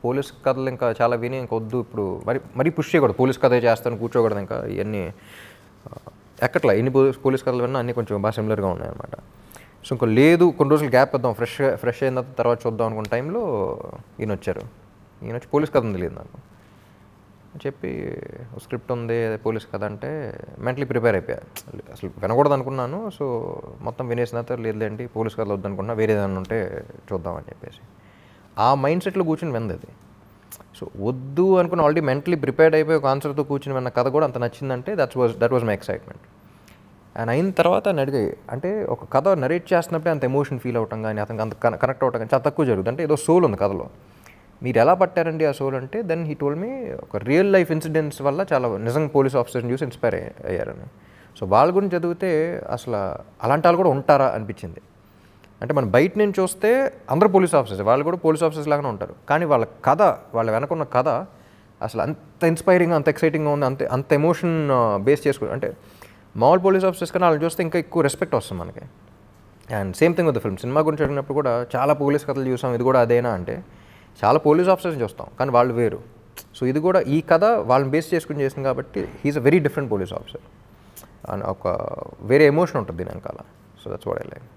police కథలు ఇంకా చాలా విని ఇంకా వద్దు ఇప్పుడు మరి మరీ పుష్ చేయకూడదు పోలీస్ కథే చేస్తాను కూర్చోకూడదు ఇంకా ఇవన్నీ ఆ, ఎక్కట్లా ఎన్ని పోలీస్ పోలీస్ కథలు విన్నా అన్నీ కొంచెం బాగా సిమిలర్గా ఉన్నాయి అనమాట సో ఇంకా లేదు కొన్ని రోజులు గ్యాప్ ఇద్దాం ఫ్రెష్ ఫ్రెష్ అయిన తర్వాత చూద్దాం అనుకున్న టైంలో ఈయన వచ్చారు ఈయన వచ్చి పోలీస్ కథ ఉంది లేదు నాకు చెప్పి స్క్రిప్ట్ ఉంది అదే పోలీస్ కథ అంటే మెంటలీ ప్రిపేర్ అయిపోయా అసలు వినకూడదు అనుకున్నాను సో మొత్తం వినేసిన తర్వాత లేదండి పోలీస్ కథలు వద్దనుకున్నా వేరే ఏదైనా ఉంటే చూద్దామని చెప్పేసి ఆ మైండ్ సెట్లో కూర్చుని వింది అది సో వద్దు అనుకుని ఆల్రెడీ మెంటలీ ప్రిపేర్డ్ అయిపోయి ఒక ఆన్సర్తో కూర్చుని విన్న కథ కూడా అంత నచ్చిందంటే that's was that was my excitement and అయిన తర్వాత నన్ను అడిగాయి అంటే ఒక కథ నరేట్ చేస్తున్నప్పుడే అంత ఎమోషన్ ఫీల్ అవటం కానీ అతనికి అంత కనెక్ట్ అవటం కానీ చాలా తక్కువ జరుగుతుంది అంటే ఏదో సోల్ ఉంది కథలో మీరు ఎలా పట్టారండి ఆ సోల్ అంటే దెన్ హీ టోల్ మీ ఒక రియల్ లైఫ్ ఇన్సిడెంట్స్ వల్ల చాలా నిజంగా పోలీస్ ఆఫీసర్ని చూసి ఇన్స్పైర్ అయ్యారని సో వాళ్ళ గురించి చదివితే అసలు అలాంటి వాళ్ళు కూడా ఉంటారా అనిపించింది అంటే మనం బయట నుంచి చూస్తే అందరూ పోలీస్ ఆఫీసర్స్ వాళ్ళు కూడా పోలీస్ ఆఫీసర్స్ లాగానే ఉంటారు కానీ వాళ్ళ కథ వాళ్ళ వెనకున్న కథ అసలు అంత ఇన్స్పైరింగ్ అంత ఎక్సైటింగ్గా ఉంది అంత అంత ఎమోషన్ బేస్ చేసుకుని అంటే మామూలు పోలీస్ ఆఫీసర్స్ కన్నా వాళ్ళని చూస్తే ఇంకా ఎక్కువ రెస్పెక్ట్ వస్తుంది మనకి and same thing with film సినిమా గురించి అడిగినప్పుడు కూడా చాలా పోలీస్ కథలు చూసాం ఇది కూడా అదేనా అంటే చాలా పోలీస్ ఆఫీసర్స్ చూస్తాం కానీ వాళ్ళు వేరు సో ఇది కూడా ఈ కథ వాళ్ళని బేస్ చేసుకుని చేసింది కాబట్టి he's a very different police officer and ఒక వేరే ఎమోషన్ ఉంటుంది దీని వెనకాల so that's what I like